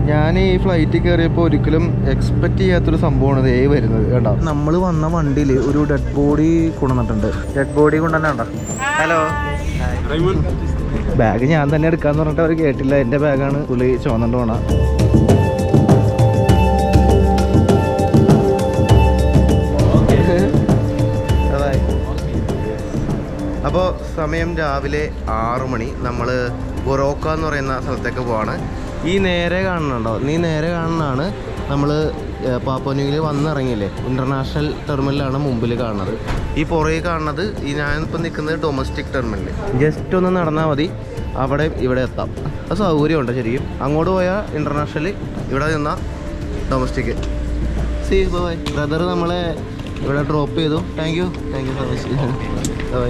ഞാൻ ഈ ഫ്ലൈറ്റിൽ കയറിയപ്പോൾ ഒരിക്കലും എക്സ്പെക്ട് ചെയ്യാത്തൊരു സംഭവമാണ് ദേ വരുന്നത് കേട്ടോ നമ്മൾ വന്ന വണ്ടിയിൽ ഒരു ഡെഡ് ബോഡി കൊണ്ടുവന്നിട്ടുണ്ട് ഡെഡ് ബോഡി കൊണ്ടുവന്നെ ഹലോ ബാഗ് ഞാൻ തന്നെ എടുക്കാന്ന് പറഞ്ഞിട്ട് അവർ കേട്ടില്ല എൻ്റെ ബാഗാണ് പുള്ളി ചുവന്നുകൊണ്ട് പോണ അതായി അപ്പോൾ സമയം രാവിലെ ആറു മണി നമ്മൾ ബൊറോക്ക എന്ന് പറയുന്ന സ്ഥലത്തേക്ക് പോവാണ് ഈ നേരെ കാണുന്നുണ്ടോ നീ നേരെ കാണുന്നതാണ് നമ്മൾ പാപ്പന്യൂയിൽ വന്നിറങ്ങിയില്ലേ ഇൻ്റർനാഷണൽ ടെർമിനലാണ് മുമ്പിൽ കാണുന്നത് ഈ പുറകെ കാണുന്നത് ഈ ഞാനിപ്പോൾ നിൽക്കുന്നത് ഡൊമസ്റ്റിക് ടെർമിനൽ ജസ്റ്റ് ഒന്ന് നടന്നാൽ മതി അവിടെ ഇവിടെ എത്താം അത് സൗകര്യമുണ്ട് ശരിക്കും അങ്ങോട്ട് പോയാൽ ഇൻ്റർനാഷണൽ ഇവിടെ നിന്നാൽ ഡൊമസ്റ്റിക് സി ബൈ ബ്രദർ നമ്മളെ ഇവിടെ ഡ്രോപ്പ് ചെയ്തു thank you thank you so much bye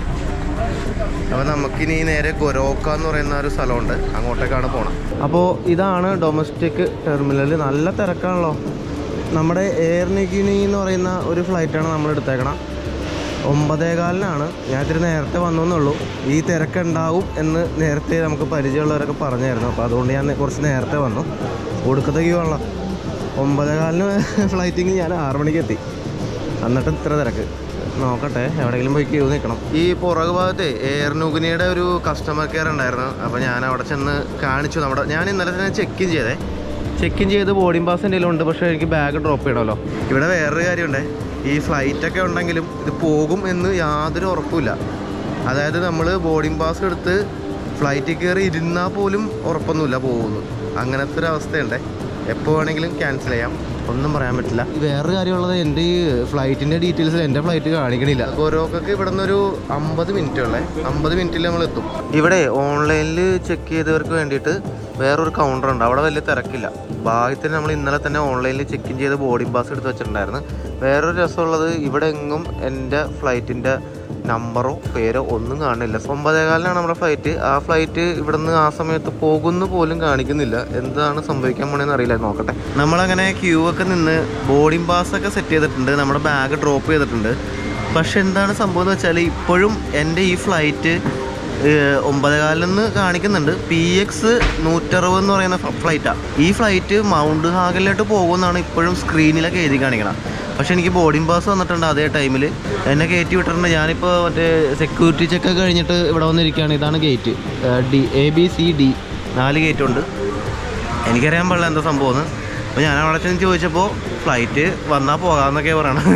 അപ്പോൾ നമുക്കിനി നേരെ ഗൊരോക്ക എന്ന് പറയുന്ന ഒരു സ്ഥലമുണ്ട് അങ്ങോട്ടേക്കാണ് പോകണം അപ്പോൾ ഇതാണ് ഡൊമസ്റ്റിക് ടെർമിനൽ നല്ല തിരക്കാണല്ലോ നമ്മുടെ എയർ നിഗിനി എന്ന് പറയുന്ന ഒരു ഫ്ലൈറ്റാണ് നമ്മൾ എടുത്തേക്കണം ഒമ്പതേകാലിനാണ് ഞാൻ ഇത്തിരി നേരത്തെ വന്നെന്നുള്ളൂ ഈ തിരക്കുണ്ടാവും എന്ന് നേരത്തെ നമുക്ക് പരിചയമുള്ളവരൊക്കെ പറഞ്ഞായിരുന്നു അപ്പോൾ അതുകൊണ്ട് ഞാൻ കുറച്ച് നേരത്തെ വന്നു ഒടുക്കത്തെ ക്യൂ ആണല്ലോ ഒമ്പതേകാലിന് ഫ്ലൈറ്റിങ് ഞാൻ ആറ് മണിക്ക് എത്തി എന്നിട്ട് ഇത്ര തിരക്ക് നോക്കട്ടെ എവിടെയെങ്കിലും പോയി ക്യൂ നിൽക്കണം ഈ പുറകു ഭാഗത്തെ എയർ നുഗിനിയുടെ ഒരു കസ്റ്റമർ കെയർ ഉണ്ടായിരുന്നു അപ്പോൾ ഞാൻ അവിടെ ചെന്ന് കാണിച്ചു നമ്മുടെ ഞാൻ ഇന്നലെ തന്നെ ചെക്ക് ഇൻ ചെയ്തേ ചെക്ക് ഇൻ ചെയ്ത് ബോർഡിംഗ് പാസ് എൻ്റെ ഉണ്ട് പക്ഷേ എനിക്ക് ബാഗ് ഡ്രോപ്പ് ചെയ്യണമല്ലോ ഇവിടെ വേറൊരു കാര്യമുണ്ടേ ഈ ഫ്ലൈറ്റൊക്കെ ഉണ്ടെങ്കിലും ഇത് പോകും എന്ന് യാതൊരു ഉറപ്പുമില്ല അതായത് നമ്മൾ ബോർഡിംഗ് പാസ് എടുത്ത് ഫ്ലൈറ്റിൽ കയറി ഇരുന്നാൽ പോലും ഉറപ്പൊന്നുമില്ല പോകുന്നു അങ്ങനത്തെ ഒരു അവസ്ഥയുണ്ടേ എപ്പോൾ വേണമെങ്കിലും ക്യാൻസൽ ചെയ്യാം ഒന്നും പറയാൻ പറ്റില്ല വേറൊരു കാര്യമുള്ളത് എൻ്റെ ഈ ഫ്ലൈറ്റിൻ്റെ ഡീറ്റെയിൽസിൽ എൻ്റെ ഫ്ലൈറ്റ് കാണിക്കണില്ല ഗോരോക്കൊക്കെ ഇവിടെ നിന്നൊരു അമ്പത് മിനിറ്റ് ഉള്ളേ അമ്പത് മിനിറ്റിൽ നമ്മൾ എത്തും ഇവിടെ ഓൺലൈനിൽ ചെക്ക് ചെയ്തവർക്ക് വേണ്ടിയിട്ട് വേറൊരു കൗണ്ടർ ഉണ്ട് അവിടെ വലിയ തിരക്കില്ല ഭാഗ്യത്തിന് നമ്മൾ ഇന്നലെ തന്നെ ഓൺലൈനിൽ ചെക്ക് ഇൻ ചെയ്ത് ബോർഡിംഗ് പാസ് എടുത്ത് വെച്ചിട്ടുണ്ടായിരുന്നു വേറൊരു രസമുള്ളത് ഇവിടെ എങ്ങും എൻ്റെ ഫ്ലൈറ്റിൻ്റെ നമ്പറോ പേരോ ഒന്നും കാണില്ല ഒമ്പതേകാലിനാണ് നമ്മുടെ ഫ്ലൈറ്റ് ആ ഫ്ലൈറ്റ് ഇവിടുന്ന് ആ സമയത്ത് പോകുന്നു പോലും കാണിക്കുന്നില്ല എന്താണ് സംഭവിക്കാൻ പോണെന്ന് അറിയില്ല നോക്കട്ടെ നമ്മളങ്ങനെ ക്യൂ ഒക്കെ നിന്ന് ബോർഡിംഗ് പാസ് ഒക്കെ സെറ്റ് ചെയ്തിട്ടുണ്ട് നമ്മുടെ ബാഗ് ഡ്രോപ്പ് ചെയ്തിട്ടുണ്ട് പക്ഷെ എന്താണ് സംഭവം എന്ന് വെച്ചാൽ ഇപ്പോഴും എൻ്റെ ഈ ഫ്ലൈറ്റ് ഒമ്പതേകാലിന്ന് കാണിക്കുന്നുണ്ട് പി എക്സ് നൂറ്ററുപത് എന്ന് പറയുന്ന ഫ്ലൈറ്റാണ് ഈ ഫ്ലൈറ്റ് മൗണ്ട് ഹാഗലിലോട്ട് പോകുമെന്നാണ് ഇപ്പോഴും സ്ക്രീനിലൊക്കെ എഴുതി കാണിക്കണം പക്ഷെ എനിക്ക് ബോർഡിംഗ് പാസ് വന്നിട്ടുണ്ട് അതേ ടൈമിൽ എന്നെ കയറ്റി വിട്ടിട്ടുണ്ട് ഞാനിപ്പോൾ മറ്റേ സെക്യൂരിറ്റി ചെക്ക് ഒക്കെ കഴിഞ്ഞിട്ട് ഇവിടെ വന്നിരിക്കുകയാണ് ഇതാണ് gate D A B C D നാല് ഗേറ്റ് ഉണ്ട് എനിക്കറിയാൻ പാടില്ല എന്താ സംഭവം അപ്പോൾ ഞാൻ അവിടെ ചെന്ന് ചോദിച്ചപ്പോൾ ഫ്ലൈറ്റ് വന്നാൽ പോകാമെന്നൊക്കെ പറയണം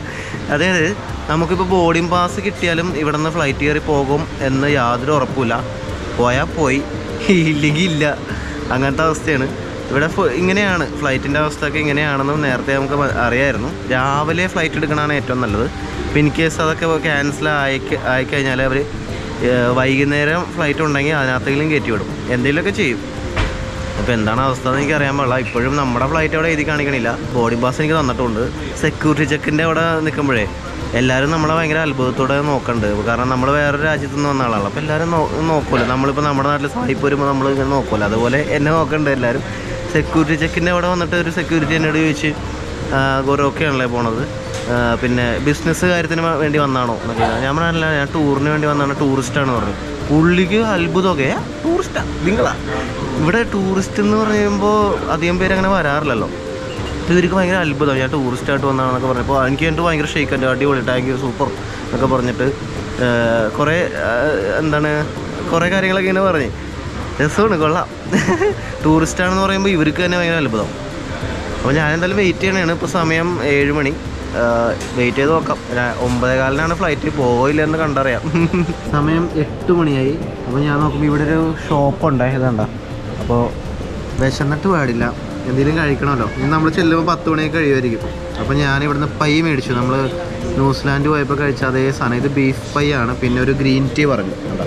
അതായത് നമുക്കിപ്പോൾ ബോർഡിംഗ് പാസ് കിട്ടിയാലും ഇവിടെ നിന്ന് ഫ്ലൈറ്റ് കയറി പോകും എന്ന് യാതൊരു ഉറപ്പില്ല പോയാൽ പോയി ഇല്ലെങ്കിൽ ഇല്ല അങ്ങനത്തെ അവസ്ഥയാണ് ഇവിടെ ഫു- ഇങ്ങനെയാണ് ഫ്ലൈറ്റിൻ്റെ അവസ്ഥയൊക്കെ ഇങ്ങനെയാണെന്ന് നേരത്തെ നമുക്ക് മ- അറിയായിരുന്നു രാവിലെ ഫ്ലൈറ്റ് എടുക്കണതാണ് ഏറ്റവും നല്ലത് ഇപ്പം ഇൻ കേസ് അതൊക്കെ ക്യാൻസൽ ആയി ആയിക്കഴിഞ്ഞാൽ അവർ വൈകുന്നേരം ഫ്ലൈറ്റ് ഉണ്ടെങ്കിൽ അതിനകത്തെങ്കിലും കയറ്റി വിടും എന്തെങ്കിലുമൊക്കെ ചെയ്യും അപ്പോൾ എന്താണ് അവസ്ഥ എന്ന് എനിക്ക് അറിയാൻ പാടില്ല ഇപ്പോഴും നമ്മുടെ ഫ്ലൈറ്റ് അവിടെ എഴുതി കാണിക്കണില്ല ബോർഡിംഗ് പാസ് എനിക്ക് തന്നിട്ടുണ്ട് സെക്യൂരിറ്റി ചെക്കിൻ്റെ അവിടെ നിൽക്കുമ്പോഴേ എല്ലാവരും നമ്മളെ ഭയങ്കര അത്ഭുതത്തോടെ നോക്കുന്നുണ്ട് കാരണം നമ്മൾ വേറൊരു രാജ്യത്ത് നിന്ന് വന്ന ആളാണ് അപ്പോൾ എല്ലാവരും നോ നോക്കുമല്ലോ നമ്മളിപ്പോൾ നമ്മുടെ നാട്ടിൽ സായിപ്പ് വരുമ്പോൾ നമ്മൾ ഇങ്ങനെ നോക്കുമല്ലോ അതുപോലെ എന്നെ നോക്കുന്നുണ്ട് എല്ലാവരും സെക്യൂരിറ്റി ചെക്കിൻ്റെ അവിടെ വന്നിട്ട് ഒരു സെക്യൂരിറ്റി എന്നോട് ചോദിച്ച് ഗോറോക്കെയാണല്ലേ പോണത് ആ, പിന്നെ ബിസിനസ് കാര്യത്തിന് വ- വേണ്ടി വന്നാണോ എന്നൊക്കെ ചോദിച്ചു. ഞാൻ പറഞ്ഞല്ല ഞാൻ ടൂറിന് വേണ്ടി വന്നാണ് ടൂറിസ്റ്റാണെന്ന് പറഞ്ഞു പുള്ളിക്ക് അത്ഭുതമൊക്കെ ടൂറിസ്റ്റാ നിങ്ങളാ ഇവിടെ ടൂറിസ്റ്റ് എന്ന് പറയുമ്പോൾ അധികം പേര് അങ്ങനെ വരാറില്ലല്ലോ അപ്പോൾ ഇവർക്ക് ഭയങ്കര അത്ഭുതം ഞാൻ ടൂറിസ്റ്റ് ആയിട്ട് വന്നതാണെന്നൊക്കെ പറഞ്ഞപ്പോൾ എനിക്ക് എൻ്റെ ഭയങ്കര ഷെയ്ക്ക് അടിപൊളി താങ്ക് യു സൂപ്പർ എന്നൊക്കെ പറഞ്ഞിട്ട് ആ, കുറേ ആ, എന്താണ് കുറേ കാര്യങ്ങളൊക്കെ ഇങ്ങനെ പറഞ്ഞ് രസമാണ് കൊള്ളാം ടൂറിസ്റ്റാണെന്ന് പറയുമ്പോൾ ഇവർക്ക് തന്നെ ഭയങ്കര അത്ഭുതം അപ്പോൾ ഞാൻ എന്തായാലും വെയിറ്റ് ചെയ്യണതാണ് ഇപ്പോൾ സമയം ഏഴ് മണി വെയിറ്റ് ചെയ്ത് നോക്കാം ര- ഒമ്പതേ കാലിനാണ് ഫ്ലൈറ്റ് പോയില്ല എന്ന് കണ്ടറിയാം സമയം എട്ട് മണിയായി അപ്പോൾ ഞാൻ നോക്കുമ്പോൾ ഇവിടെ ഒരു ഷോപ്പ് ഉണ്ട് ഇതുണ്ട അപ്പോൾ വിശന്നിട്ട് പാടില്ല എന്തെങ്കിലും കഴിക്കണമല്ലോ ഇനി നമ്മൾ ചെല്ലുമ്പോൾ പത്ത് മണിയൊക്കെ കഴിയുമായിരിക്കും അപ്പോൾ ഞാൻ ഇവിടുന്ന് പൈ മേടിച്ചു നമ്മൾ ന്യൂസിലാൻഡ് പോയപ്പോൾ കഴിച്ച അതേ സാധനം ഇത് ബീഫ് പൈ ആണ് പിന്നെ ഒരു ഗ്രീൻ ടീ പറഞ്ഞു കണ്ടോ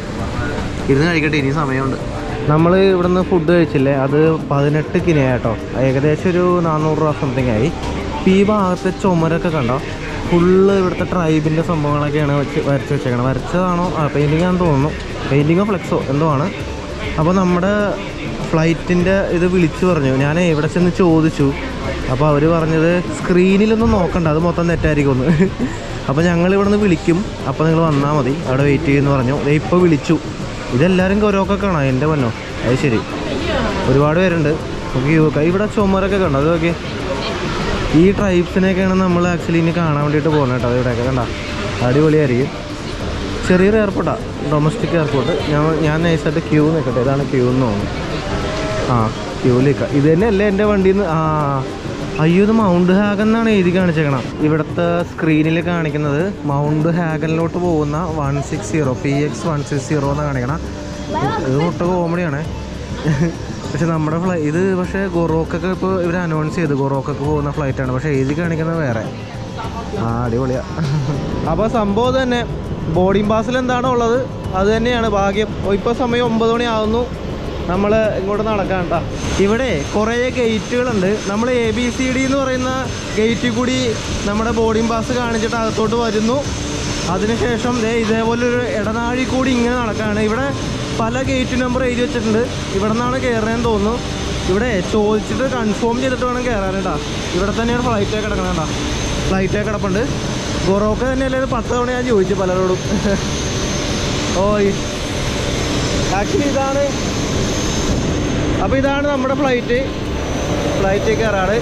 ഇരുന്ന് കഴിക്കട്ടെ ഇനി സമയമുണ്ട് നമ്മൾ ഇവിടുന്ന് ഫുഡ് കഴിച്ചില്ലേ അത് പതിനെട്ട് കിനയ കേട്ടോ ഏകദേശം ഒരു നാനൂറ് രൂപ സംതിങ് ആയി ഇപ്പം ഈ ഭാഗത്തെ ചുമരൊക്കെ കണ്ടോ ഫുള്ള് ഇവിടുത്തെ ട്രൈബിൻ്റെ സംഭവങ്ങളൊക്കെയാണ് വെച്ച് വരച്ച് വെച്ചേക്കണം വരച്ചതാണോ ആ പെയിൻറ്റിംഗ് ആണെന്ന് തോന്നുന്നു പെയിൻറ്റിങ്ങോ ഫ്ലെക്സോ എന്തോ ആണ് അപ്പോൾ നമ്മുടെ ഫ്ലൈറ്റിൻ്റെ ഇത് വിളിച്ചു പറഞ്ഞു ഞാൻ എവിടെ ചെന്ന് ചോദിച്ചു അപ്പോൾ അവർ പറഞ്ഞത് സ്ക്രീനിലൊന്നും നോക്കണ്ട അത് മൊത്തം തെറ്റായിരിക്കുമെന്ന് അപ്പോൾ ഞങ്ങൾ ഇവിടെ നിന്ന് വിളിക്കും അപ്പോൾ നിങ്ങൾ വന്നാൽ മതി അവിടെ വെയിറ്റ് ചെയ്യുമെന്ന് പറഞ്ഞു ദേ ഇപ്പോൾ വിളിച്ചു ഇതെല്ലാവരും ഗൗരവൊക്കെ കാണാം എൻ്റെ മന്നോ അത് ശരി ഒരുപാട് പേരുണ്ട് വ്യൂ ഒക്കെ ഇവിടെ ചുമരൊക്കെ കണ്ടോ അത് നോക്കി ഈ ട്രൈബ്സിനെയൊക്കെയാണ് നമ്മൾ ആക്ച്വലി ഇനി കാണാൻ വേണ്ടിയിട്ട് പോകുന്നത് കേട്ടോ ഇവിടെയൊക്കെ കണ്ട അടിപൊളിയായിരിക്കും ചെറിയൊരു എയർപോർട്ടാണ് ഡൊമസ്റ്റിക് എയർപോർട്ട് ഞാൻ ഞാൻ നൈസായിട്ട് ക്യൂ നിൽക്കട്ടെ ഇതാണ് ക്യൂ എന്ന് തോന്നുന്നു ആ ക്യൂലിക്ക ഇത് തന്നെയല്ലേ എൻ്റെ വണ്ടിയിൽ നിന്ന് ആ അയ്യോ ഇത് മൗണ്ട് ഹാഗൻ എന്നാണ് എഴുതി കാണിച്ചേക്കണം ഇവിടുത്തെ സ്ക്രീനിൽ കാണിക്കുന്നത് മൗണ്ട് ഹാഗനിലോട്ട് പോകുന്ന one six zero P X one six zero എന്ന് കാണിക്കണം ഇത് മുട്ട കോമഡിയാണ് പക്ഷെ നമ്മുടെ ഫ്ലൈ ഇത് പക്ഷേ ഗൊറോക്കൊക്കെ ഇപ്പോൾ ഇവർ അനൗൺസ് ചെയ്തു ഗൊറോക്കൊക്കെ പോകുന്ന ഫ്ലൈറ്റാണ് പക്ഷേ എഴുതി കാണിക്കുന്നത് വേറെ ആ അടിപൊളിയാ അപ്പോൾ സംഭവം ഇത് തന്നെ ബോർഡിംഗ് പാസിൽ എന്താണോ ഉള്ളത് അത് തന്നെയാണ് ഭാഗ്യം ഇപ്പോൾ സമയം ഒമ്പത് മണി ആവുന്നു നമ്മൾ ഇങ്ങോട്ട് നടക്കാൻ കേട്ടോ ഇവിടെ കുറേ ഗേറ്റുകളുണ്ട് നമ്മൾ എ ബി സി ഡി എന്ന് പറയുന്ന ഗേറ്റിൽ കൂടി നമ്മുടെ ബോർഡിംഗ് പാസ് കാണിച്ചിട്ട് അകത്തോട്ട് വരുന്നു അതിനുശേഷം ദേ ഇതേപോലൊരു ഇടനാഴി കൂടി ഇങ്ങനെ നടക്കുകയാണ് ഇവിടെ പല ഗേറ്റ് നമ്പർ എഴുതി വെച്ചിട്ടുണ്ട് ഇവിടെ നിന്നാണ് കയറുന്നതെന്ന് തോന്നുന്നു ഇവിടെ ചോദിച്ചിട്ട് കൺഫേം ചെയ്തിട്ട് വേണം കയറാൻ കേട്ടോ ഇവിടെ തന്നെയാണ് ഫ്ലൈറ്റേ കിടക്കണം കേട്ടോ ഫ്ലൈറ്റേ കിടപ്പുണ്ട് ഗൊറോക്ക തന്നെയല്ലേ ഇത് പത്ത് തവണ ഞാൻ ചോദിച്ചു പലരോടും ഓയ് ആക്ച്വലി ഇതാണ് അപ്പോൾ ഇതാണ് നമ്മുടെ ഫ്ലൈറ്റ് ഫ്ലൈറ്റ് കയറാണ്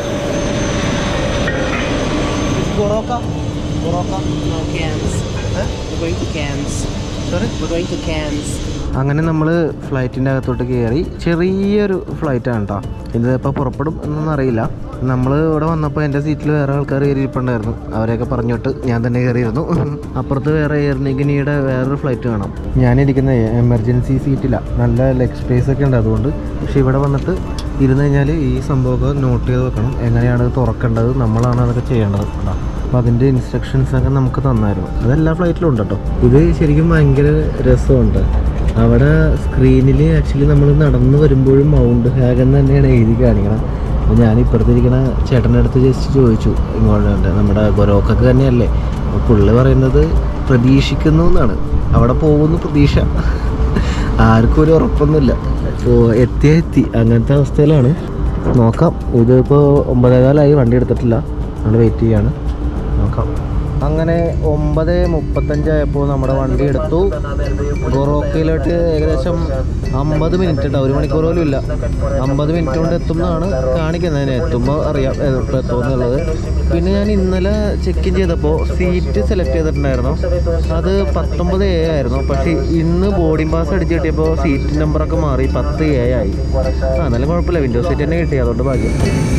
ഗൊറോക്ക ഗൊറോക്ക No cans. ഏ? We're going to cans. Sorry We're going to cans. അങ്ങനെ നമ്മൾ ഫ്ലൈറ്റിൻ്റെ അകത്തോട്ട് കയറി ചെറിയൊരു ഫ്ലൈറ്റാണ് കേട്ടോ ഇത് ഇപ്പോൾ പുറപ്പെടും എന്നൊന്നും അറിയില്ല നമ്മൾ ഇവിടെ വന്നപ്പോൾ എൻ്റെ സീറ്റിൽ വേറെ ആൾക്കാർ കയറിയിരിപ്പുണ്ടായിരുന്നു അവരെയൊക്കെ പറഞ്ഞിട്ട് ഞാൻ തന്നെ കയറിയിരുന്നു അപ്പുറത്ത് വേറെ എയർ നിഗനിയുടെ വേറൊരു ഫ്ലൈറ്റ് കാണാം ഞാനിരിക്കുന്ന എമർജൻസി സീറ്റിലാണ് നല്ല ലെഗ് സ്പേസ് ഒക്കെ ഉണ്ട് അതുകൊണ്ട് പക്ഷെ ഇവിടെ വന്നിട്ട് ഇരുന്ന് കഴിഞ്ഞാൽ ഈ സംഭവമൊക്കെ നോട്ട് ചെയ്ത് വെക്കണം എങ്ങനെയാണ് ഇത് തുറക്കേണ്ടത് നമ്മളാണ് അതൊക്കെ ചെയ്യേണ്ടത് കേട്ടോ അപ്പോൾ അതിൻ്റെ ഇൻസ്ട്രക്ഷൻസ് ഒക്കെ നമുക്ക് തന്നായിരുന്നു അതെല്ലാ ഫ്ലൈറ്റിലും ഉണ്ട് കേട്ടോ ഇത് ശരിക്കും ഭയങ്കര രസമുണ്ട് അവിടെ സ്ക്രീനിൽ ആക്ച്വലി നമ്മൾ നടന്നു വരുമ്പോഴും മൗണ്ട് ഹാഗൻ തന്നെയാണ് എഴുതി കാണിക്കണം അപ്പോൾ ഞാൻ ഇപ്പുറത്തിരിക്കണ ചേട്ടൻ്റെ അടുത്ത് ജസ്റ്റ് ചോദിച്ചു ഇങ്ങോട്ട് നമ്മുടെ ഗൊരോക്കൊക്കെ തന്നെയല്ലേ അപ്പോൾ പുള്ളി പറയുന്നത് പ്രതീക്ഷിക്കുന്നു എന്നാണ് അവിടെ പോകുന്നു പ്രതീക്ഷ ആർക്കും ഒരു ഉറപ്പൊന്നുമില്ല അപ്പോൾ എത്തിയാ എത്തി അങ്ങനത്തെ അവസ്ഥയിലാണ് നോക്കാം ഇതിപ്പോൾ ഒമ്പതേകാലായി വണ്ടി എടുത്തിട്ടില്ല നമ്മൾ വെയിറ്റ് ചെയ്യാണ് നോക്കാം അങ്ങനെ ഒമ്പത് മുപ്പത്തഞ്ചായപ്പോൾ നമ്മുടെ വണ്ടി എടുത്തു ഗൊറോക്കയിലോട്ട് ഏകദേശം അമ്പത് മിനിറ്റ് ഉണ്ടാവും ഒരു മണിക്കൂർ പോലും ഇല്ല അമ്പത് മിനിറ്റ് കൊണ്ട് എത്തും എന്നാണ് കാണിക്കുന്നത് എത്തുമ്പോൾ അറിയാം എപ്പോൾ എത്തുമെന്നുള്ളത് പിന്നെ ഞാൻ ഇന്നലെ ചെക്ക് ഇൻ ചെയ്തപ്പോൾ സീറ്റ് സെലക്ട് ചെയ്തിട്ടുണ്ടായിരുന്നു അത് പത്തൊമ്പത് എ ആയിരുന്നു പക്ഷേ ഇന്ന് ബോർഡിംഗ് പാസ് അടിച്ച് കിട്ടിയപ്പോൾ സീറ്റ് നമ്പറൊക്കെ മാറി പത്ത് എ ആയി ആ എന്നാലും കുഴപ്പമില്ല വിൻഡോ സീറ്റ് തന്നെ കിട്ടി അതുകൊണ്ട് ഭാഗ്യം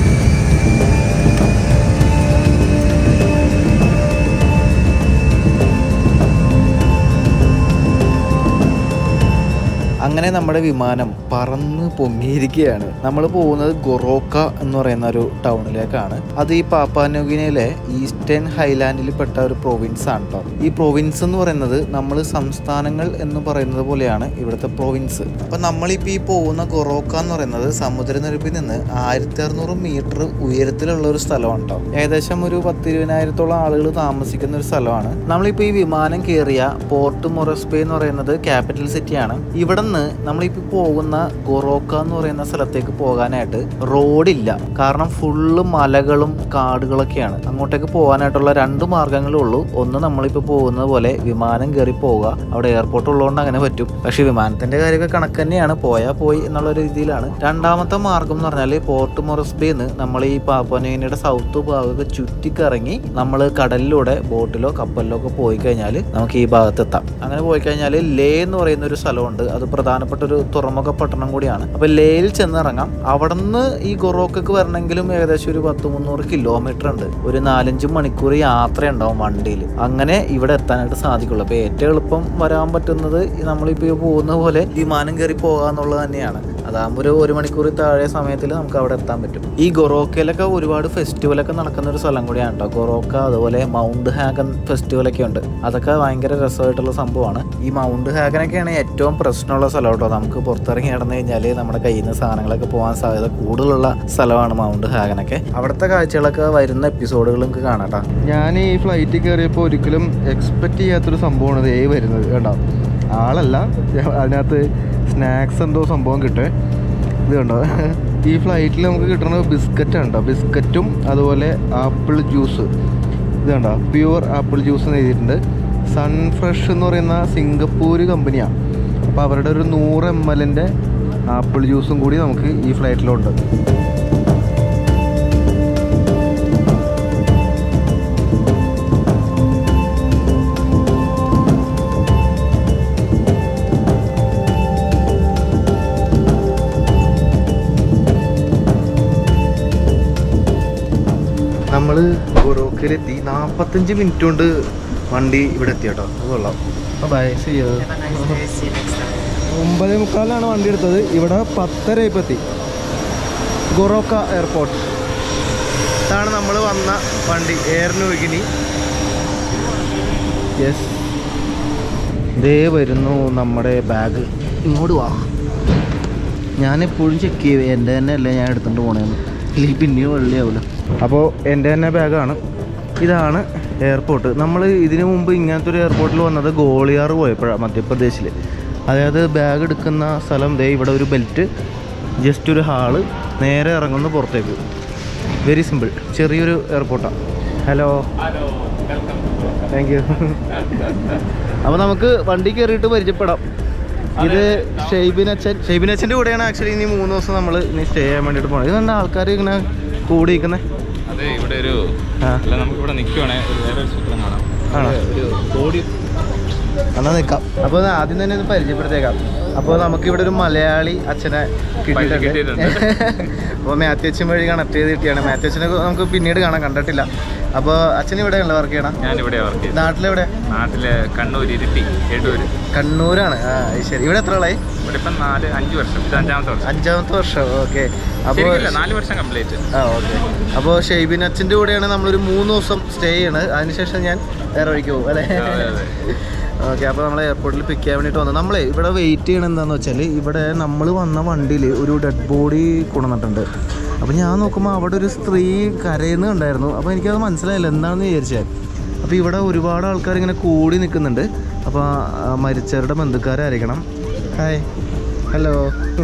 അങ്ങനെ നമ്മുടെ വിമാനം പറന്ന് പൊങ്ങിയിരിക്കുകയാണ് നമ്മൾ പോകുന്നത് ഗൊറോക്ക എന്ന് പറയുന്ന ഒരു ടൗണിലേക്കാണ് അത് ഈ പാപ്പാനുഗിനയിലെ ഈസ്റ്റേൺ ഹൈലാൻഡിൽ പെട്ട ഒരു പ്രൊവിൻസ് ആണ് കേട്ടോ ഈ പ്രൊവിൻസ് എന്ന് പറയുന്നത് നമ്മൾ സംസ്ഥാനങ്ങൾ എന്ന് പറയുന്നത് പോലെയാണ് ഇവിടുത്തെ പ്രൊവിൻസ് അപ്പൊ നമ്മളിപ്പോൾ ഈ പോകുന്ന ഗൊറോക്ക എന്ന് പറയുന്നത് സമുദ്രനിരപ്പിൽ നിന്ന് ആയിരത്തി അറുന്നൂറ് മീറ്റർ ഉയരത്തിലുള്ള ഒരു സ്ഥലമാണ് കേട്ടോ ഏകദേശം ഒരു പത്തിരുപതിനായിരത്തോളം ആളുകൾ താമസിക്കുന്ന ഒരു സ്ഥലമാണ് നമ്മളിപ്പോൾ ഈ വിമാനം കയറിയ പോർട്ട് മൊറസ്ബേ എന്ന് പറയുന്നത് ക്യാപിറ്റൽ സിറ്റിയാണ് ഇവിടെ നിന്ന് നമ്മളിപ്പോൾ പോകുന്ന ഗൊറോക്ക എന്ന് പറയുന്ന സ്ഥലത്തേക്ക് പോകാനായിട്ട് റോഡില്ല കാരണം ഫുള്ള് മലകളും കാടുകളൊക്കെയാണ് അങ്ങോട്ടേക്ക് പോകാനായിട്ടുള്ള രണ്ട് മാർഗ്ഗങ്ങളേ ഉള്ളൂ ഒന്ന് നമ്മളിപ്പോൾ പോകുന്നത് പോലെ വിമാനം കയറി പോവുക അവിടെ എയർപോർട്ട് ഉള്ളതുകൊണ്ട് അങ്ങനെ പറ്റും പക്ഷെ വിമാനത്തിന്റെ കാര്യമൊക്കെ കണക്ക് തന്നെയാണ് പോയാൽ പോയി എന്നുള്ള ഒരു രീതിയിലാണ് രണ്ടാമത്തെ മാർഗം എന്ന് പറഞ്ഞാൽ പോർട്ട് മൊറസ്ബേന്ന് നമ്മൾ ഈ പാപ്പനയുടെ സൗത്ത് ഭാഗമൊക്കെ ചുറ്റിക്കറങ്ങി നമ്മൾ കടലിലൂടെ ബോട്ടിലോ കപ്പലിലോ ഒക്കെ പോയി കഴിഞ്ഞാൽ നമുക്ക് ഈ ഭാഗത്ത് എത്താം അങ്ങനെ പോയി കഴിഞ്ഞാൽ ലേ എന്ന് പറയുന്ന ഒരു സ്ഥലമുണ്ട് അത് പ്രധാനപ്പെട്ട ഒരു തുറമുഖ പട്ടണം കൂടിയാണ് അപ്പൊ ലേയിൽ ചെന്നിറങ്ങാം അവിടെ നിന്ന് ഈ ഗൊറോക്കക്ക് വരണമെങ്കിലും ഏകദേശം ഒരു പത്ത് മുന്നൂറ് കിലോമീറ്റർ ഉണ്ട് ഒരു നാലഞ്ച് മണിക്കൂർ യാത്ര ഉണ്ടാവും വണ്ടിയിൽ അങ്ങനെ ഇവിടെ എത്താനായിട്ട് സാധിക്കുള്ളൂ അപ്പൊ ഏറ്റവും എളുപ്പം വരാൻ പറ്റുന്നത് നമ്മളിപ്പോ ഈ പോകുന്ന പോലെ വിമാനം കയറി പോകാന്നുള്ളത് തന്നെയാണ് അതാകുമ്പോൾ ഒരു ഒരു മണിക്കൂർ താഴെ സമയത്തിൽ നമുക്ക് അവിടെ എത്താൻ പറ്റും ഈ ഗൊറോക്കയിലൊക്കെ ഒരുപാട് ഫെസ്റ്റിവലൊക്കെ നടക്കുന്ന ഒരു സ്ഥലം കൂടിയാണ് കേട്ടോ ഗൊറോക്ക അതുപോലെ മൗണ്ട് ഹാഗൻ ഫെസ്റ്റിവലൊക്കെ ഉണ്ട് അതൊക്കെ ഭയങ്കര രസമായിട്ടുള്ള സംഭവമാണ് ഈ മൗണ്ട് ഹാഗനൊക്കെയാണ് ഏറ്റവും പ്രശ്നമുള്ള സ്ഥലം കേട്ടോ നമുക്ക് പുറത്തിറങ്ങി നടന്നു കഴിഞ്ഞാൽ നമ്മുടെ കയ്യിൽ നിന്ന് സാധനങ്ങളൊക്കെ പോകാൻ സാധ്യത കൂടുതലുള്ള സ്ഥലമാണ് മൗണ്ട് ഹാഗനൊക്കെ അവിടുത്തെ കാഴ്ചകളൊക്കെ വരുന്ന എപ്പിസോഡുകൾ നിങ്ങൾക്ക് കാണാം കേട്ടോ ഞാൻ ഈ ഫ്ലൈറ്റിൽ കയറിയപ്പോൾ ഒരിക്കലും എക്സ്പെക്ട് ചെയ്യാത്തൊരു സംഭവമാണ് ദേ വരുന്നത് കേട്ടോ ആളല്ല അതിനകത്ത് സ്നാക്സ് എന്തോ സംഭവം കിട്ടേ ഇത് കണ്ടോ ഈ ഫ്ലൈറ്റിൽ നമുക്ക് കിട്ടുന്നത് ബിസ്ക്കറ്റ് ഉണ്ടോ ബിസ്ക്കറ്റും അതുപോലെ ആപ്പിൾ ജ്യൂസ് ഇത് കണ്ടോ പ്യുവർ ആപ്പിൾ ജ്യൂസ് എന്ന് എഴുതിയിട്ടുണ്ട് സൺഫ്രഷ് എന്ന് പറയുന്ന സിംഗപ്പൂർ കമ്പനിയാണ് അപ്പോൾ അവരുടെ ഒരു നൂറ് എം എല്ലിൻ്റെ ആപ്പിൾ ജ്യൂസും കൂടി നമുക്ക് ഈ ഫ്ലൈറ്റിലുണ്ട് നമ്മൾ ഗൊറോക്കയിലെത്തി നാൽപ്പത്തഞ്ച് മിനിറ്റ് കൊണ്ട് വണ്ടി ഇവിടെ എത്തി കേട്ടോ അത് കൊള്ളാം bye see you Have a nice day. See you next time. ഒമ്പതേ മുക്കാലിലാണ് വണ്ടി എടുത്തത് ഇവിടെ പത്തര ഇപ്പം എത്തി ഗൊറോക്ക എയർപോർട്ട് ഇതാണ് നമ്മൾ വന്ന വണ്ടി എയർ നോഗിനി യെസ് ദേ വരുന്നു നമ്മുടെ ബാഗ് ഇങ്ങോട്ട് വാ ഞാനെപ്പോഴും ചെക്ക് ചെയ്യും എൻ്റെ തന്നെ അല്ലേ ഞാൻ എടുത്തുകൊണ്ട് പോണേന്ന് ഇല്ലെങ്കിൽ പിന്നെയും വെള്ളിയാവില്ല അപ്പോൾ എൻ്റെ തന്നെ ബാഗാണ് ഇതാണ് എയർപോർട്ട് നമ്മൾ ഇതിനു മുമ്പ് ഇങ്ങനത്തെ ഒരു എയർപോർട്ടിൽ വന്നത് ഗോളിയാർ പോയപ്പോഴാണ് മധ്യപ്രദേശിൽ അതായത് ബാഗ് എടുക്കുന്ന സ്ഥലം ദേ ഇവിടെ ഒരു ബെൽറ്റ് ജസ്റ്റ് ഒരു ഹാള് നേരെ ഇറങ്ങുന്നു പുറത്തേക്ക് വെരി സിമ്പിൾ ചെറിയൊരു എയർപോർട്ടാണ് ഹലോ താങ്ക് യു അപ്പോൾ നമുക്ക് വണ്ടി കയറിയിട്ട് പരിചയപ്പെടാം ഇത് ഷെയ്ബിൻ അച്ഛൻ ഷെയ്ബിൻ അച്ഛൻ്റെ കൂടെയാണ് ആക്ച്വലി ഇനി മൂന്ന് ദിവസം നമ്മൾ ഇനി സ്റ്റേ ചെയ്യാൻ വേണ്ടിയിട്ട് പോകുന്നത് ഇത് കണ്ട ആൾക്കാർ ഇങ്ങനെ കൂടിയിരിക്കുന്നത് അതെ ഇവിടെ ഒരു ആ അല്ല നമുക്ക് ഇവിടെ നിൽക്കുവാണേ ഒരു വേറെ ഒരു ചിത്രം കാണാം ആണോ? ഒരു ബോഡി എന്നാൽ നിൽക്കാം അപ്പോൾ ആദ്യം തന്നെ ഇത് പരിചയപ്പെടുത്തേക്കാം അപ്പോൾ നമുക്ക് ഇവിടെ ഒരു മലയാളി അച്ഛനെ കിട്ടിയിട്ടുണ്ട് കിട്ടിയിട്ടുണ്ട്. അപ്പോൾ മാത്യു അച്ഛൻ വഴി കണക്ട് ചെയ്ത് കിട്ടിയാണ് മാത്യു അച്ഛനെ നമുക്ക് പിന്നീട് കാണാൻ കണ്ടിട്ടില്ല അപ്പോൾ അച്ഛൻ ഇവിടെയുള്ള വർക്ക് ചെയ്യണം ഞാൻ ഇവിടെ വർക്ക് ചെയ്തു നാട്ടിലെവിടെ നാട്ടില് കണ്ണൂർ ഇരിട്ടി എടൂര് കണ്ണൂരാണ് ആ അത് ശരി ഇവിടെ എത്ര ആളായി ഇവിടെ ഇപ്പം നാല് അഞ്ച് വർഷം ഇത് അഞ്ചാമത്തെ വർഷം അഞ്ചാമത്തെ വർഷം ഓക്കെ അപ്പോൾ ശരിക്കില്ല നാല് വർഷം കംപ്ലീറ്റ് ആ ഓക്കെ അപ്പോൾ ഷെയ്ബിൻ അച്ഛൻ്റെ കൂടെയാണ് നമ്മളൊരു മൂന്ന് ദിവസം സ്റ്റേ ചെയ്യണത് അതിനുശേഷം ഞാൻ വേറെ വഴിക്ക് പോകും അല്ലേ അതെ, അതെ. ഓക്കെ അപ്പോൾ നമ്മൾ എയർപോർട്ടിൽ പിക്ക് ചെയ്യാൻ വേണ്ടിയിട്ട് വന്നു നമ്മളെ ഇവിടെ വെയിറ്റ് ചെയ്യണം എന്താണെന്ന് വെച്ചാൽ ഇവിടെ നമ്മൾ വന്ന വണ്ടിയിൽ ഒരു ഡെഡ് ബോഡി കൊണ്ടുവന്നിട്ടുണ്ട് അപ്പോൾ ഞാൻ നോക്കുമ്പോൾ അവിടെ ഒരു സ്ത്രീ കരയുന്നുണ്ടായിരുന്നു അപ്പോൾ എനിക്കത് മനസ്സിലായില്ല എന്താണെന്ന് വിചാരിച്ചത് അപ്പോൾ ഇവിടെ ഒരുപാട് ആൾക്കാർ ഇങ്ങനെ കൂടി നിൽക്കുന്നുണ്ട് അപ്പോൾ ആ മരിച്ചവരുടെ ബന്ധുക്കാരായിരിക്കണം ഹായ് ഹലോ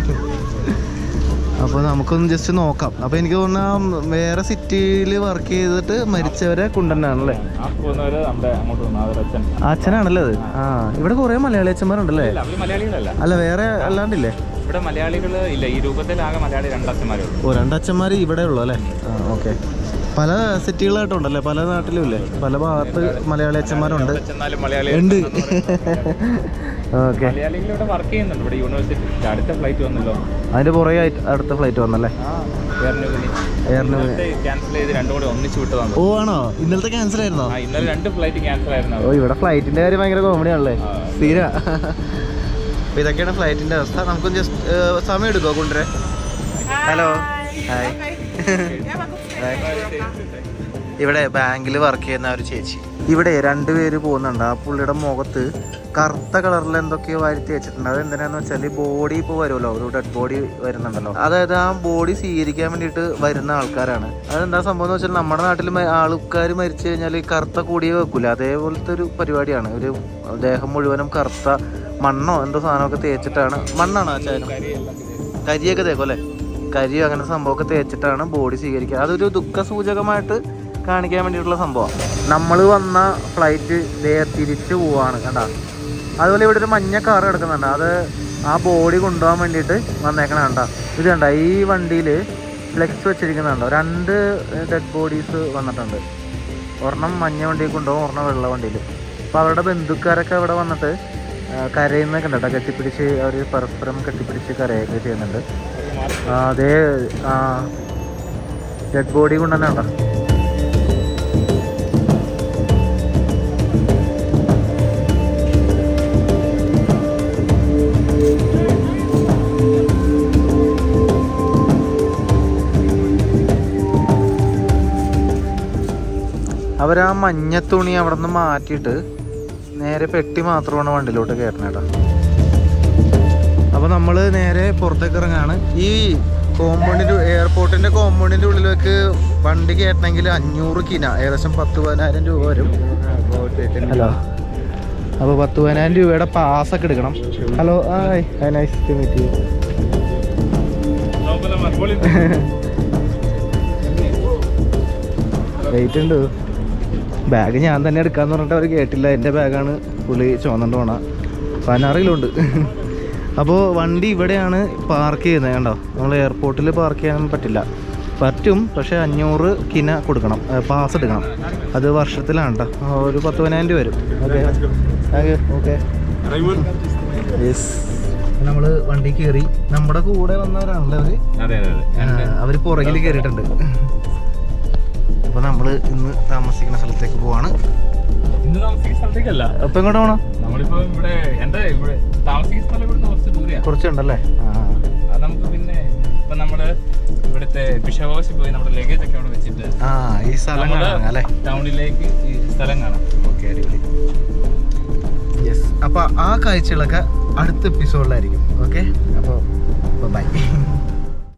അപ്പോൾ നമുക്കൊന്ന് ജസ്റ്റ് നോക്കാം അപ്പോൾ എനിക്ക് തോന്നുന്ന വേറെ സിറ്റിയിൽ വർക്ക് ചെയ്തിട്ട് മരിച്ചവരെ കൊണ്ടുതന്നെയാണല്ലേ ആ പോകുന്നവര് നമ്മുടെ അങ്ങോട്ട് വന്നു അവരച്ഛൻ അച്ഛനാണല്ലേ അത് ആ ഇവിടെ കുറേ മലയാളി അച്ഛന്മാരുണ്ടല്ലേ ഇല്ല അവര് മലയാളികളല്ല അല്ല വേറെ അല്ലാണ്ടില്ലേ ഇവിടെ മലയാളികൾ ഇല്ല ഈ രൂപത്തിലാകെ മലയാളി രണ്ടച്ഛന്മാരേ ഉള്ളൂ ഓ രണ്ടച്ഛന്മാർ ഇവിടെ ഉള്ളു അല്ലേ ആ ഓക്കെ പല സിറ്റികളായിട്ടുണ്ടല്ലേ പല നാട്ടിലും ഇല്ലേ പല ഭാഗത്ത് മലയാളി അച്ഛന്മാരുണ്ട് ചെന്നാലും മലയാളി ഉണ്ട് ഓക്കെ മലയാളികൾ ഇവിടെ വർക്ക് ചെയ്യുന്നുണ്ട് ഇവിടെ യൂണിവേഴ്സിറ്റി അടുത്ത ഫ്ലൈറ്റ് വന്നല്ലോ അതിൻ്റെ പുറകെ ആയിട്ട് അടുത്ത ഫ്ലൈറ്റ് വന്നല്ലേ ആ എയർനുവിന് എയർന് ക്യാൻസൽ ചെയ്ത് രണ്ടും കൂടെ ഒന്നിച്ച് വിട്ടതാണ് ഓ ആണോ ഇന്നലത്തെ ക്യാൻസൽ ആയിരുന്നോ ആ ഇന്നലെ രണ്ട് ഫ്ലൈറ്റ് ക്യാൻസൽ ആയിരുന്നു ഓ ഇവിടെ ഫ്ലൈറ്റിന്റെ കാര്യം ഭയങ്കര കോമഡി ആണല്ലേ ആ. സ്ഥിര അപ്പൊ ഇതൊക്കെയാണ് ഫ്ലൈറ്റിന്റെ അവസ്ഥ നമുക്കൊന്ന് ജസ്റ്റ് സമയം എടുക്കുമോ കൊണ്ടുവരാൻ ഹലോ ഹായ് ഇവിടെ ബാങ്കിൽ വർക്ക് ചെയ്യുന്ന ഒരു ചേച്ചി ഇവിടെ രണ്ടുപേര് പോകുന്നുണ്ട് ആ പുള്ളിയുടെ മുഖത്ത് കറുത്ത കളറിൽ എന്തൊക്കെയോ വാരിത്തി വെച്ചിട്ടുണ്ട് അത് എന്തിനാന്ന് വെച്ചാൽ ബോഡി ഇപ്പോൾ വരുമല്ലോ ഒരു ഡെഡ് ബോഡി വരുന്നുണ്ടല്ലോ അതായത് ആ ബോഡി സ്വീകരിക്കാൻ വേണ്ടിയിട്ട് വരുന്ന ആൾക്കാരാണ് അതെന്താ സംഭവം എന്ന് വെച്ചാൽ നമ്മുടെ നാട്ടിൽ ആൾക്കാർ മരിച്ചു കഴിഞ്ഞാൽ ഈ കറുത്ത കൂടിയേ വെക്കൂല അതേപോലത്തെ ഒരു പരിപാടിയാണ് ഒരു ദേഹം മുഴുവനും കറുത്ത മണ്ണോ എന്തോ സാധനമൊക്കെ തേച്ചിട്ടാണ് മണ്ണാണോ ആ ചായനം കരിയൊക്കെ തേക്കും അല്ലേ കരിയോ അങ്ങനെ സംഭവമൊക്കെ തേച്ചിട്ടാണ് ബോഡി സ്വീകരിക്കുക അതൊരു ദുഃഖ സൂചകമായിട്ട് കാണിക്കാൻ വേണ്ടിയിട്ടുള്ള സംഭവമാണ് നമ്മൾ വന്ന ഫ്ലൈറ്റ് ദേ തിരിച്ചു പോവാണ് കണ്ട അതുപോലെ ഇവിടെ ഒരു മഞ്ഞ കാർ കിടക്കുന്നുണ്ട് അത് ആ ബോഡി കൊണ്ടുപോകാൻ വേണ്ടിയിട്ട് വന്നേക്കണ കണ്ട ഇത് കണ്ട ഈ വണ്ടിയിൽ ഫ്ലെക്സ് വെച്ചിരിക്കുന്നുണ്ടോ രണ്ട് ഡെഡ് ബോഡീസ് വന്നിട്ടുണ്ട് ഒരെണ്ണം മഞ്ഞ വണ്ടിയിൽ കൊണ്ടുപോകും ഒരെണ്ണം വെള്ള വണ്ടിയിൽ അപ്പോൾ അവരുടെ ബന്ധുക്കാരൊക്കെ ഇവിടെ വന്നിട്ട് ആ, കരയുന്നൊക്കെ ഉണ്ട് കേട്ടോ കെട്ടിപ്പിടിച്ച് അവർ പരസ്പരം കെട്ടിപ്പിടിച്ച് കരയൊക്കെ ചെയ്യുന്നുണ്ട് ആ, അതേ ആ ഡെഡ് ബോഡി കൊണ്ട് തന്നെ ഉണ്ടോ അവർ ആ മഞ്ഞ തുണി അവിടെ നിന്ന് മാറ്റിയിട്ട് നേരെ പെട്ടി മാത്രമാണ് വണ്ടിയിലോട്ട് കയറണേട്ടാ അപ്പോൾ നമ്മൾ നേരെ പുറത്തേക്ക് ഇറങ്ങാണ് ഈ കോമ്പൗണ്ടിൻ്റെ എയർപോർട്ടിൻ്റെ കോമ്പൗണ്ടിൻ്റെ ഉള്ളിലേക്ക് വണ്ടി കയറ്റണമെങ്കിൽ അഞ്ഞൂറ് കിന ഏകദേശം പത്ത് പതിനായിരം രൂപ വരും ഹലോ അപ്പോൾ പത്ത് പതിനായിരം രൂപയുടെ പാസ്സൊക്കെ എടുക്കണം hello hi hi nice to meet you wait ഉണ്ട് ബാഗ് ഞാൻ തന്നെ എടുക്കാന്ന് പറഞ്ഞിട്ട് അവർ കേട്ടില്ല എൻ്റെ ബാഗാണ് പുള്ളി ചുമന്നുകൊണ്ട് പോണ പതിനാറ് കിലോ ഉണ്ട് അപ്പോൾ വണ്ടി ഇവിടെയാണ് പാർക്ക് ചെയ്യുന്നത് കണ്ടോ നമ്മൾ എയർപോർട്ടിൽ പാർക്ക് ചെയ്യാൻ പറ്റില്ല പറ്റും പക്ഷേ അഞ്ഞൂറ് കിന കൊടുക്കണം പാസ് എടുക്കണം അത് വർഷത്തിലാണ് കേട്ടോ ആ, ഒരു പത്ത് പതിനായിരം രൂപ വരും okay thank you okay yes നമ്മൾ വണ്ടി കയറി നമ്മുടെ കൂടെ വന്നവരാണല്ലേ അവർ അതെ അതെ അതെ അവർ പുറകിൽ കയറിയിട്ടുണ്ട് അപ്പോൾ നമ്മൾ ഇന്ന് താമസിക്കുന്ന സ്ഥലത്തേക്ക് പോവാണ് ഇന്ന് താമസിക്കുന്ന സ്ഥലത്തേക്കല്ല അപ്പോൾ എങ്ങോട്ട് പോകണം നമ്മളിപ്പോ ഇവിടെ എന്താ ഇവിടെ താമസിക്കുന്ന സ്ഥലം ഇവിടുന്ന് കുറച്ച് ദൂരെയാണ് കുറച്ചുണ്ടല്ലേ ആ അത് നമുക്ക് പിന്നെ ഇപ്പൊ നമ്മള് ഇവിടുത്തെ ബിഷവാസി പോയി നമ്മുടെ ലഗേജ് ഒക്കെ അവിടെ വെച്ചിട്ട് ആ ഈ സ്ഥലം നമ്മള് കാണാം അല്ലേ ടൗണിലേക്ക് ഈ സ്ഥലം കാണാം ഓക്കെ അടിപൊളി യെസ് അപ്പോൾ ആ കാഴ്ചകളൊക്കെ അടുത്ത എപ്പിസോഡിലായിരിക്കും ഓക്കെ അപ്പോൾ ബൈ